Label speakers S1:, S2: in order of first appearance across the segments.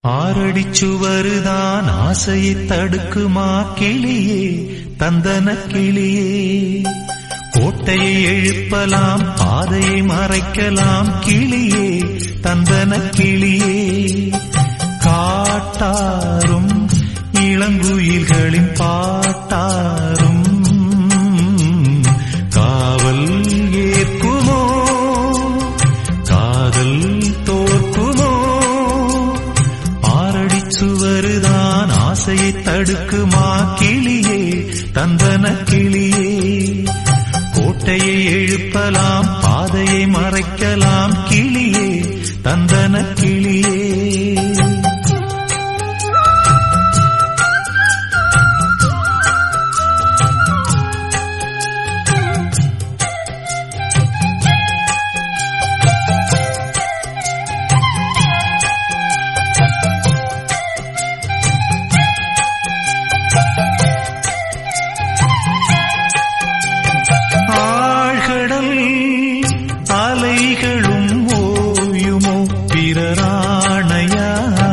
S1: ஆறடிச் சுவருதான் ஆசையை தடுக்குமா கிளியே தந்தன கிளியே கோட்டையை எழுப்பலாம் பாதையை மறைக்கலாம் கிளியே தந்தன கிளியே காட்டாரும் இளங்குயில்களின் பாட்டாரும் காவல் ஏற்குமோ காதல் தோற்குமோ ஆறடிச் சுவருதான் ஆசையை தடுக்குமா கிளியே தந்தன கிளியே கோட்டையை எழுப்பலாம் பாதையை மறைக்கலாம் கிளியே தந்தன கிளியே ஆழ்கடல் அலைகளும் ஓயுமோ பிறராணையா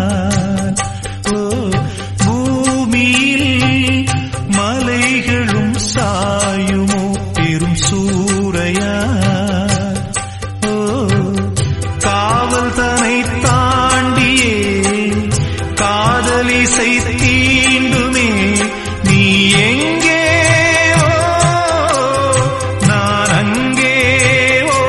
S1: ஓ பூமியில் மலைகளும் சாயுமோ பெரும் சூறையா ஓ காவல் தனை தாண்டியே காதலிசை தீண்டுமே நீ எங்கே ஓ நான் அங்கே ஓ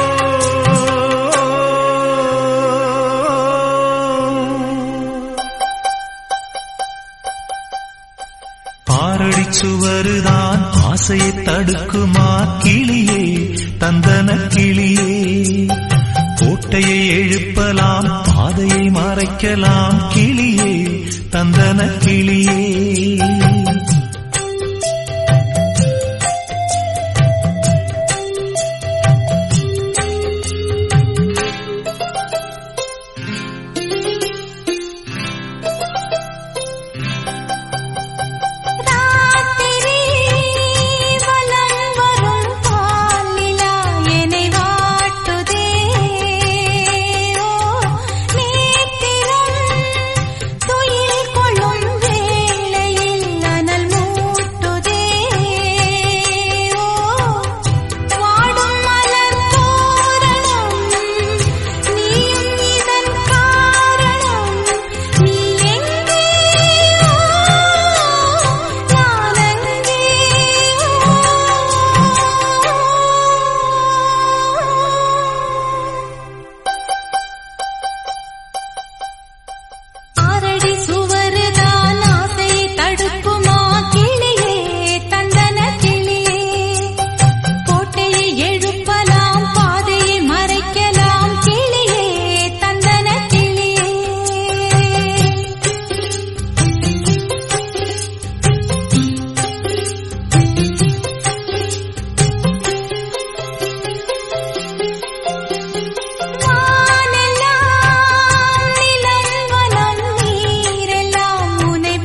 S1: ஆறடிச் சுவருதான் ஆசையை தடுக்குமா கிளியே தந்தன கிளியே கோட்டையை எழுப்பலாம் பாதையை மறைக்கலாம் கிளியே தந்தன கிளியே
S2: ராத்திரி வலம் வரும் பாலிலா என்னை வாட்டுதே ஓ நேத்திரம் துயில் கொள்ளும் வேளையில் அனல் மூட்டுதே ஓ வாடும் மலர் தோரணம் நீயும் இதன் காரணம் நீ எங்கே நான் அங்கே ஆரடி சுவருதான் ஆசை தடுக்குமா கிளியே தந்தன கிளியே கோட்டையை எழுப்பலாம் பாதையை மறைக்கலாம் கிளியே தந்தன கிளியே வானெல்லாம் நிலம் வனம் நீரெல்லாம் உன்னை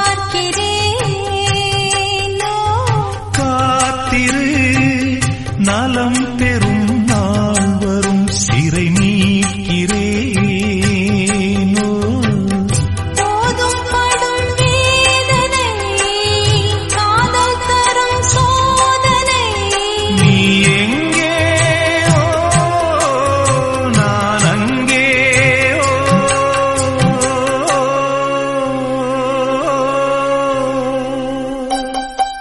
S2: பார்க்கிறேனோ
S1: காத்திரு நலம் பெறும் நாள் வரும் சிறை நீக்கிறேனோ
S2: போதும் படும் வேதனை காதல் தரும் சோதனை
S1: நீ எங்கே ஓ நான் அங்கே ஓ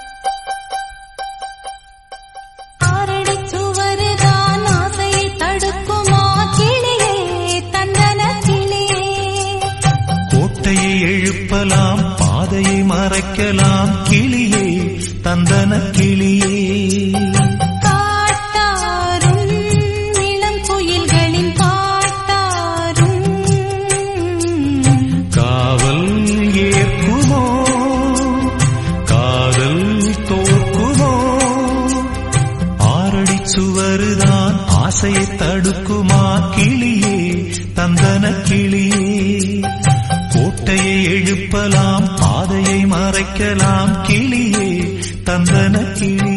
S2: ஆரடி சுவருதான் ஆசையை தடுக்குமா கிளியே தந்தன கிளியே
S1: கோட்டையை எழுப்பலாம் பாதையை மறைக்கலாம் கிளியே தந்தன கிளியே
S2: காட்டாரும் இளம் குயில்களின் பாட்டாரும்
S1: காவல் ஏற்குமோ காதல் தோற்குமோ ஆறடி சுவருதான் ஆசையை தடுக்குமா கிளியே தந்தன கிளியே கோட்டையை எழுப்பலாம் பாதையை மறைக்கலாம் கிளியே தந்தன கிளியே